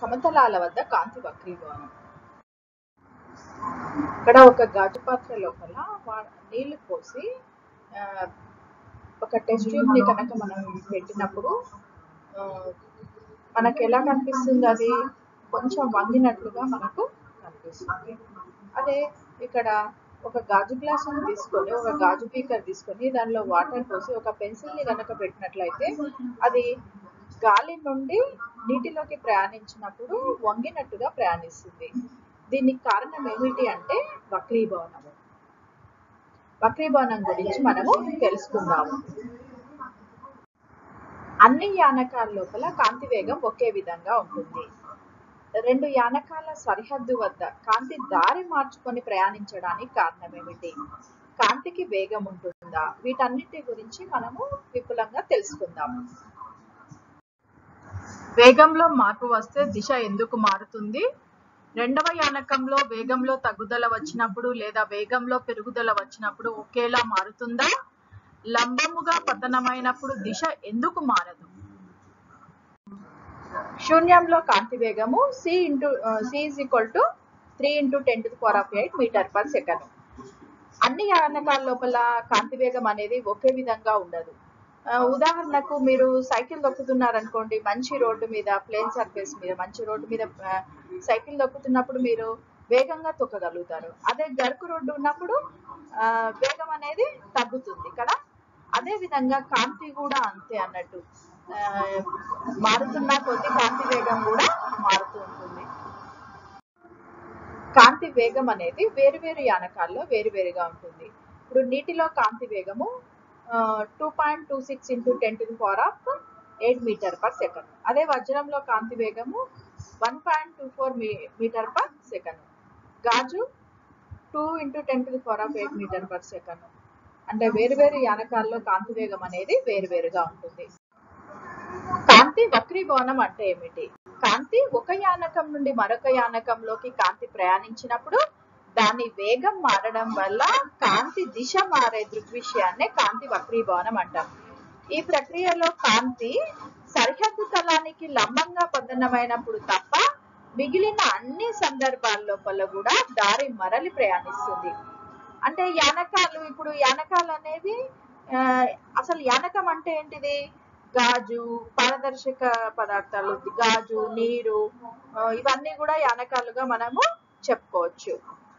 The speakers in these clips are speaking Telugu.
సమతలాల వద్ద కాంతి వక్రీభవనం ఇక్కడ ఒక గాజు పాత్ర లోపల వా- నీళ్లు పోసి ఆ, ఒక టెస్ట్ ట్యూబ్ ని కనుక మనం పెట్టినప్పుడు ఆ, మనకు ఎలా కనిపిస్తుంది అది కొంచెం వంగినట్లుగా మనకు కనిపిస్తుంది అదే ఇక్కడ ఒక గాజు గ్లాస్ తీసుకొని ఒక గాజు బీకర్ తీసుకొని దానిలో వాటర్ పోసి ఒక పెన్సిల్ ని కనుక పెట్టినట్లయితే అది గాలి నుండి నీటిలోకి ప్రయాణించినప్పుడు వంగినట్టుగా ప్రయాణిస్తుంది దీనికి కారణం ఏమిటి అంటే వక్రీభవనము వక్రీభవనం గురించి మనము తెలుసుకుందాము అన్ని యానకాల లోపల కాంతి వేగం ఒకే విధంగా ఉంటుంది రెండు యానకాల సరిహద్దు వద్ద కాంతి దారి మార్చుకొని ప్రయాణించడానికి కారణం ఏమిటి కాంతికి వేగం ఉంటుందా వీటన్నిటి గురించి మనము విపులంగా తెలుసుకుందాము వేగంలో మార్పు వస్తే దిశ ఎందుకు మారుతుంది రెండవ యానకంలో వేగంలో తగ్గుదల వచ్చినప్పుడు లేదా వేగంలో పెరుగుదల వచ్చినప్పుడు ఒకేలా మారుతుందా లంబముగా పతనమైనప్పుడు దిశ ఎందుకు మారదు శూన్యంలో కాంతి వేగము C into C is equal to three into ten to power of eight metre per second అన్ని యానకాల లోపల కాంతి వేగం అనేది ఒకే విధంగా ఉండదు ఆ, ఉదాహరణకు మీరు సైకిల్ దొక్కుతున్నారనుకోండి మంచి రోడ్డు మీద ప్లేన్ సర్ఫేస్ మీద మంచి రోడ్డు మీద ఆ, సైకిల్ దొక్కుతున్నప్పుడు మీరు వేగంగా తొక్కగలుగుతారు అదే గరుకు రోడ్డు ఉన్నప్పుడు ఆ, వేగం అనేది తగ్గుతుంది కదా అదే విధంగా కాంతి కూడా అంతే అన్నట్టు ఆ, మారుతున్న కొద్ది కాంతి వేగం కూడా మారుతూ ఉంటుంది కాంతి వేగం అనేది వేరు వేరు యానకాల్లో వేరువేరుగా ఉంటుంది ఇప్పుడు నీటిలో కాంతి వేగము two point two six into ten to the power of eight metre per second అదే వజ్రంలో కాంతి వేగము one point two four metre per second గాజు two into ten to the power of eight metre per second అంటే వేరు వేరు యానకాల్లో కాంతి వేగం అనేది వేరువేరుగా ఉంటుంది కాంతి వక్రీభవనం అంటే ఏమిటి కాంతి ఒక యానకం నుండి మరొక యానకంలోకి కాంతి ప్రయాణించినప్పుడు దాని వేగం మారడం వల్ల కాంతి దిశ మారే దృగ్విషయాన్నే కాంతి వక్రీభవనం అంటాం ఈ ప్రక్రియలో కాంతి సరిహద్దు తలానికి లంబంగా పతనమైనప్పుడు తప్ప మిగిలిన అన్ని సందర్భాల లోపల కూడా దారి మరలి ప్రయాణిస్తుంది అంటే యానకాలు ఇప్పుడు యానకాలు అనేది ఆ, అసలు యానకం అంటే ఏంటిది గాజు పారదర్శక పదార్థాలు గాజు నీరు ఆ, ఇవన్నీ కూడా యానకాలుగా మనము చెప్పుకోవచ్చు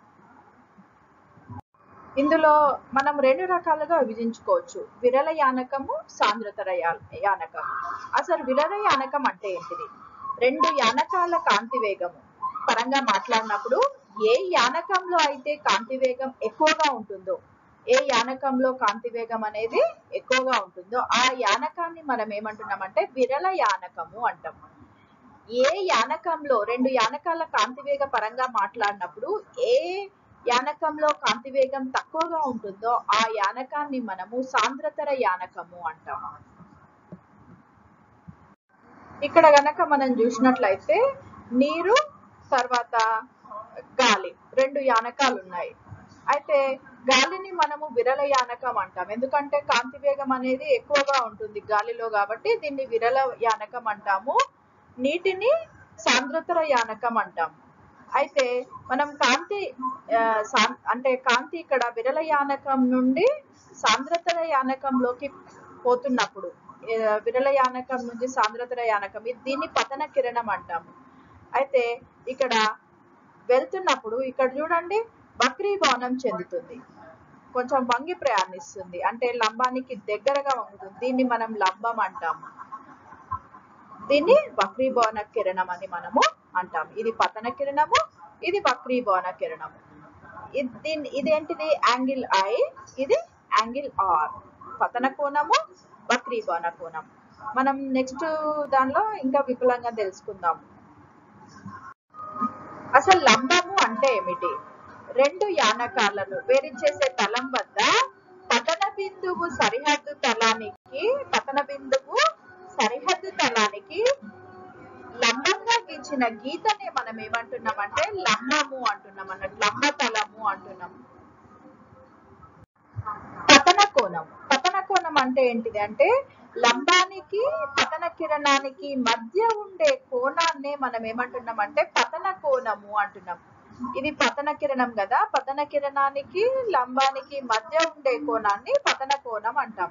ఇందులో మనం రెండు రకాలుగా విభజించుకోవచ్చు విరల యానకము సాంద్రతర యా- యానకము అసలు విరల యానకం అంటే ఏంటిది రెండు యానకాల కాంతి వేగము పరంగా మాట్లాడినప్పుడు ఏ యానకంలో అయితే కాంతి వేగం ఎక్కువగా ఉంటుందో ఏ యానకంలో కాంతి వేగం అనేది ఎక్కువగా ఉంటుందో ఆ యానకాన్ని మనం ఏమంటున్నామంటే విరల యానకము అంటాం ఏ యానకంలో రెండు యానకాల కాంతి వేగ పరంగా మాట్లాడినప్పుడు ఏ యానకంలో కాంతి వేగం తక్కువగా ఉంటుందో ఆ యానకాన్ని మనము సాంద్రతర యానకము అంటాం ఇక్కడ గనక మనం చూసినట్లయితే నీరు తర్వాత గాలి రెండు యానకాలు ఉన్నాయి అయితే గాలిని మనము విరల యానకం అంటాం ఎందుకంటే కాంతి వేగం అనేది ఎక్కువగా ఉంటుంది గాలిలో కాబట్టి దీన్ని విరల యానకం అంటాము నీటిని సాంద్రతర యానకం అంటాం అయితే మనం కాంతి ఆ, సాం- అంటే కాంతి ఇక్కడ విరల యానకం నుండి సాంద్రతర యానకంలోకి పోతున్నప్పుడు ఏ, విరల యానకం నుంచి సాంద్రతర యానకం ఇది దీన్ని పతన కిరణం అంటాము అయితే ఇక్కడ వెళ్తున్నప్పుడు ఇక్కడ చూడండి వక్రీభవనం చెందుతుంది కొంచెం వంగి ప్రయాణిస్తుంది అంటే లంబానికి దగ్గరగా వంగుతుంది దీన్ని మనం లంబం అంటాము దీన్ని వక్రీభవన కిరణం అని మనము అంటాం ఇది పతన కిరణము ఇది వక్రీభవన కిరణము ఇది దీన్ని ఇదేంటిది యాంగిల్ ఐ ఇది యాంగిల్ ఆర్ పతన కోణము వక్రీభవన కోణం మనం నెక్స్ట్ దానిలో ఇంకా విపులంగా తెలుసుకుందాం అసలు లంబము అంటే ఏమిటి రెండు యానకాలను వేరు చేసే తలం వద్ద పతన బిందువు సరిహద్దు తలానికి పతన బిందువు సరిహద్దు తలానికి లంబంగా గీచిన గీతనే మనం ఏమంటున్నాం అంటే లంబము అంటున్నాం అన్నట్టు లంబ తలము అంటున్నాం పతన కోణం పతన కోణం అంటే ఏంటిది అంటే లంబానికి పతన కిరణానికి మధ్య ఉండే కోణాన్నే మనం ఏమంటున్నాం అంటే పతన కోణము అంటున్నాం ఇది పతన కిరణం కదా పతన కిరణానికి లంబానికి మధ్య ఉండే కోణాన్ని పతన కోణం అంటాం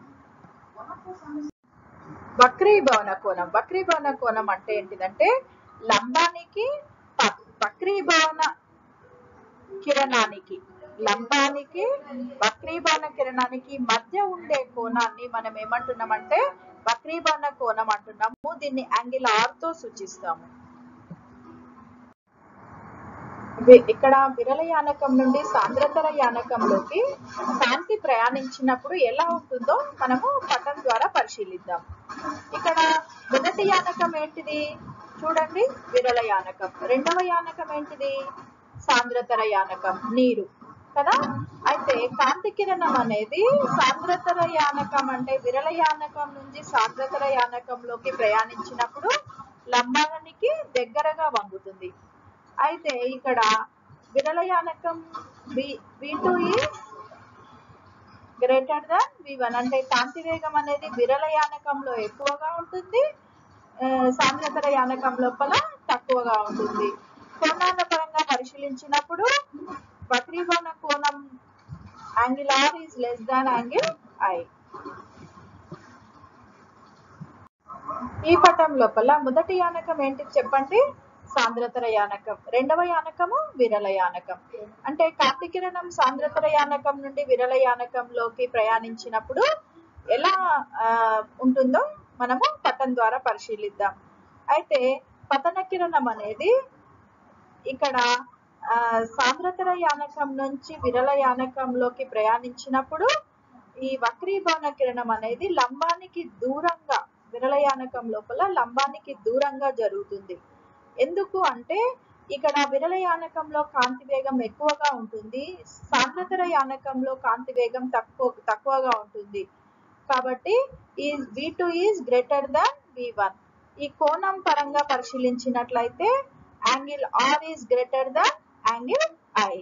వక్రీభవన కోణం వక్రీభవన కోణం అంటే ఏంటిదంటే లంబానికి ప- వక్రీభవన కిరణానికి లంబానికి వక్రీభవన కిరణానికి మధ్య ఉండే కోణాన్ని మనం ఏమంటున్నామంటే వక్రీభవన కోణం అంటున్నాము దీన్ని యాంగిల్ ఆర్ తో సూచిస్తాము వి- ఇక్కడ విరల యానకం నుండి సాంద్రతర యానకంలోకి కాంతి ప్రయాణించినప్పుడు ఎలా ఉంటుందో మనము పటం ద్వారా పరిశీలిద్దాం ఇక్కడ మొదటి యానకం ఏంటిది చూడండి విరల యానకం రెండవ యానకం ఏంటిది సాంద్రతర యానకం నీరు కదా అయితే కాంతి కిరణం అనేది సాంద్రతర యానకం అంటే విరల యానకం నుంచి సాంద్రతర యానకంలోకి ప్రయాణించినప్పుడు లంబానికి దగ్గరగా వంగుతుంది అయితే ఇక్కడ విరల యానకం v v two greater than v one అంటే కాంతి వేగం అనేది విరల యానకంలో ఎక్కువగా ఉంటుంది ఆ, సాంద్రతర యానకం లోపల తక్కువగా ఉంటుంది కోణాల పరంగా పరిశీలించినప్పుడు వక్రీభవన కోణం angle r is less than angle i ఈ పటం లోపల మొదటి యానకం ఏంటి చెప్పండి సాంద్రతర యానకం రెండవ యానకము విరల యానకం అంటే కాంతి కిరణం సాంద్రతర యానకం నుండి విరల యానకంలోకి ప్రయాణించినప్పుడు ఎలా ఆ, ఉంటుందో మనము పటం ద్వారా పరిశీలిద్దాం అయితే పతన కిరణం అనేది ఇక్కడ ఆ, సాంద్రతర యానకం నుంచి విరల యానకంలోకి ప్రయాణించినప్పుడు ఈ వక్రీభవన కిరణం అనేది లంబానికి దూరంగా విరల యానకం లోపల లంబానికి దూరంగా జరుగుతుంది ఎందుకు అంటే ఇక్కడ విరల యానకంలో కాంతి వేగం ఎక్కువగా ఉంటుంది సాంద్రతర యానకంలో కాంతి వేగం తక్కువ తక్కువగా ఉంటుంది కాబట్టి ఈ v two is greater than v one ఈ కోణం పరంగా పరిశీలించినట్లయితే angle r is greater than angle i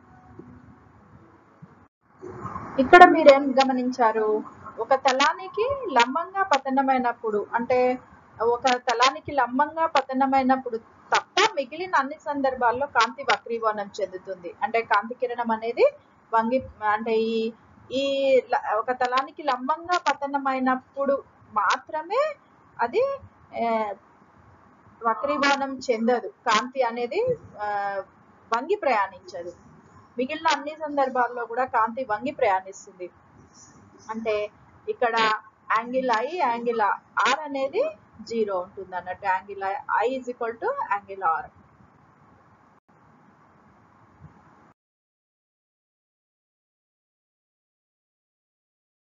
ఇక్కడ మీరేం గమనించారు ఒక తలానికి లంబంగా పతనమైనప్పుడు అంటే ఒక తలానికి లంబంగా పతనమైనప్పుడు తప్ప మిగిలిన అన్ని సందర్భాల్లో కాంతి వక్రీభవనం చెందుతుంది అంటే కాంతి కిరణం అనేది వంగి అంటే ఈ ఈ ల- ఒక తలానికి లంబంగా పతనమైనప్పుడు మాత్రమే అది ఆ, వక్రీభవనం చెందదు కాంతి అనేది ఆ, వంగి ప్రయాణించదు మిగిలిన అన్ని సందర్భాల్లో కూడా కాంతి వంగి ప్రయాణిస్తుంది అంటే ఇక్కడ యాంగిల్ ఐ యాంగిల్ ఆర్ అనేది జీరో ఉంటుంది అన్నట్టు angle i is equal to angle are